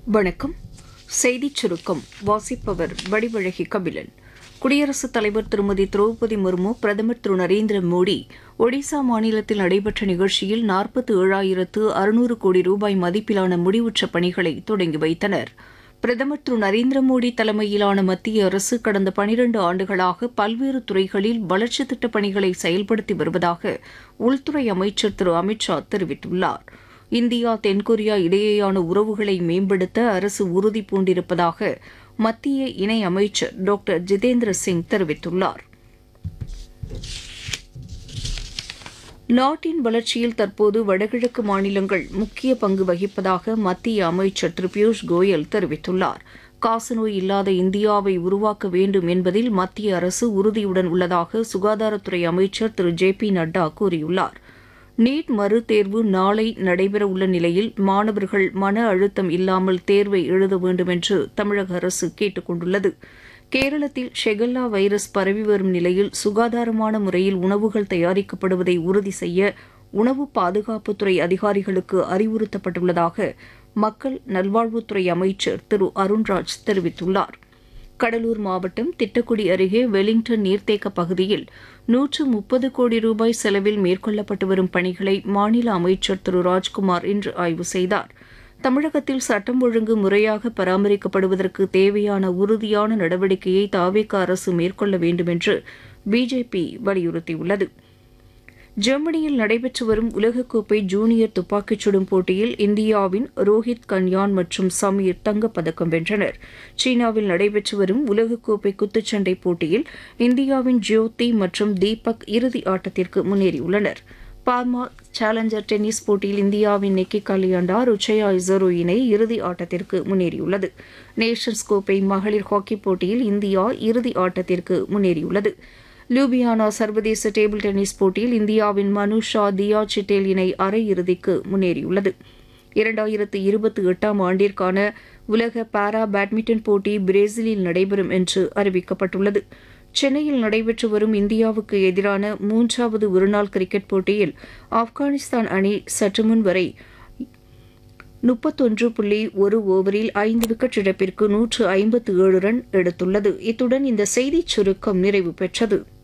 வணக்கம் செய்திச் சுருக்கம் வாசிப்பவர் வடிவழகி கபிலன் குடியரசுத் தலைவர் திருமதி திரௌபதி முர்மு பிரதமர் திரு நரேந்திர மோடி ஒடிசா மாநிலத்தில் நடைபெற்ற நிகழ்ச்சியில் நாற்பத்து ஏழாயிரத்து அறுநூறு கோடி ரூபாய் மதிப்பிலான முடிவுற்ற பணிகளை தொடங்கி வைத்தனர் பிரதமர் திரு நரேந்திர மோடி தலைமையிலான மத்திய அரசு கடந்த பனிரண்டு ஆண்டுகளாக பல்வேறு துறைகளில் வளர்ச்சித் திட்டப் பணிகளை செயல்படுத்தி வருவதாக உள்துறை அமைச்சர் திரு அமித் ஷா தெரிவித்துள்ளார் இந்தியா தென்கொரியா இடையேயான உறவுகளை மேம்படுத்த அரசு உறுதி பூண்டிருப்பதாக மத்திய இணை அமைச்சர் டாக்டர் ஜிதேந்திர சிங் தெரிவித்துள்ளார் நாட்டின் வளர்ச்சியில் தற்போது வடகிழக்கு மாநிலங்கள் முக்கிய பங்கு வகிப்பதாக மத்திய அமைச்சர் திரு பியூஷ் கோயல் தெரிவித்துள்ளார் காசநோய் இல்லாத இந்தியாவை உருவாக்க வேண்டும் என்பதில் மத்திய அரசு உறுதியுடன் உள்ளதாக சுகாதாரத்துறை அமைச்சர் திரு ஜே பி நட்டா கூறியுள்ளார் நீட் மறுதேர்வு நாளை நடைபெறவுள்ள நிலையில் மாணவர்கள் மன அழுத்தம் இல்லாமல் தேர்வை எழுத வேண்டும் என்று தமிழக அரசு கேட்டுக் கொண்டுள்ளது கேரளத்தில் ஷெகல்லா வைரஸ் பரவி வரும் நிலையில் சுகாதாரமான முறையில் உணவுகள் தயாரிக்கப்படுவதை உறுதி செய்ய உணவு பாதுகாப்புத்துறை அதிகாரிகளுக்கு அறிவுறுத்தப்பட்டுள்ளதாக மக்கள் நல்வாழ்வுத்துறை அமைச்சர் திரு அருண்ராஜ் தெரிவித்துள்ளார் கடலூர் மாவட்டம் திட்டக்குடி அருகே வெலிங்டன் நீர்த்தேக்க பகுதியில் நூற்று முப்பது கோடி ரூபாய் செலவில் மேற்கொள்ளப்பட்டு வரும் பணிகளை மாநில அமைச்சர் திரு ராஜ்குமார் இன்று ஆய்வு செய்தார் தமிழகத்தில் சட்டம் ஒழுங்கு முறையாக பராமரிக்கப்படுவதற்கு தேவையான உறுதியான நடவடிக்கையை தாவேக அரசு மேற்கொள்ள வேண்டும் என்று பிஜேபி வலியுறுத்தியுள்ளது ஜெர்மனியில் நடைபெற்று வரும் உலகக்கோப்பை ஜூனியர் துப்பாக்கிச் சுடும் போட்டியில் இந்தியாவின் ரோஹித் கன்யான் மற்றும் சமீர் தங்கப்பதக்கம் வென்றனர் சீனாவில் நடைபெற்று வரும் உலகக்கோப்பை குத்துச்சண்டை போட்டியில் இந்தியாவின் ஜோதி மற்றும் தீபக் இறுதி ஆட்டத்திற்கு முன்னேறியுள்ளனர் பார்மா சேலஞ்சர் டென்னிஸ் போட்டியில் இந்தியாவின் நிக்கி கலியாண்டா ருச்சயா இசரோ இணை இறுதி ஆட்டத்திற்கு முன்னேறியுள்ளது நேஷன்ஸ் கோப்பை மகளிர் ஹாக்கி போட்டியில் இந்தியா இறுதி ஆட்டத்திற்கு முன்னேறியுள்ளது லூபியானா சர்வதேச டேபிள் டென்னிஸ் போட்டியில் இந்தியாவின் மனுஷா தியா சிட்டேல் இணை அரையிறுதிக்கு முன்னேறியுள்ளது இரண்டாயிரத்து இருபத்தி எட்டாம் ஆண்டிற்கான உலக பாரா பேட்மிண்டன் போட்டி பிரேசிலில் நடைபெறும் என்று அறிவிக்கப்பட்டுள்ளது சென்னையில் நடைபெற்று வரும் இந்தியாவுக்கு எதிரான மூன்றாவது ஒருநாள் கிரிக்கெட் போட்டியில் ஆப்கானிஸ்தான் அணி சற்றுமுன் வரை முப்பத்தொன்று புள்ளி ஒரு ஓவரில் ஐந்து விக்கெட் இழப்பிற்கு நூற்று ஐம்பத்து ஏழு ரன் எடுத்துள்ளது இத்துடன் இந்த செய்திச் சுருக்கம் நிறைவு பெற்றது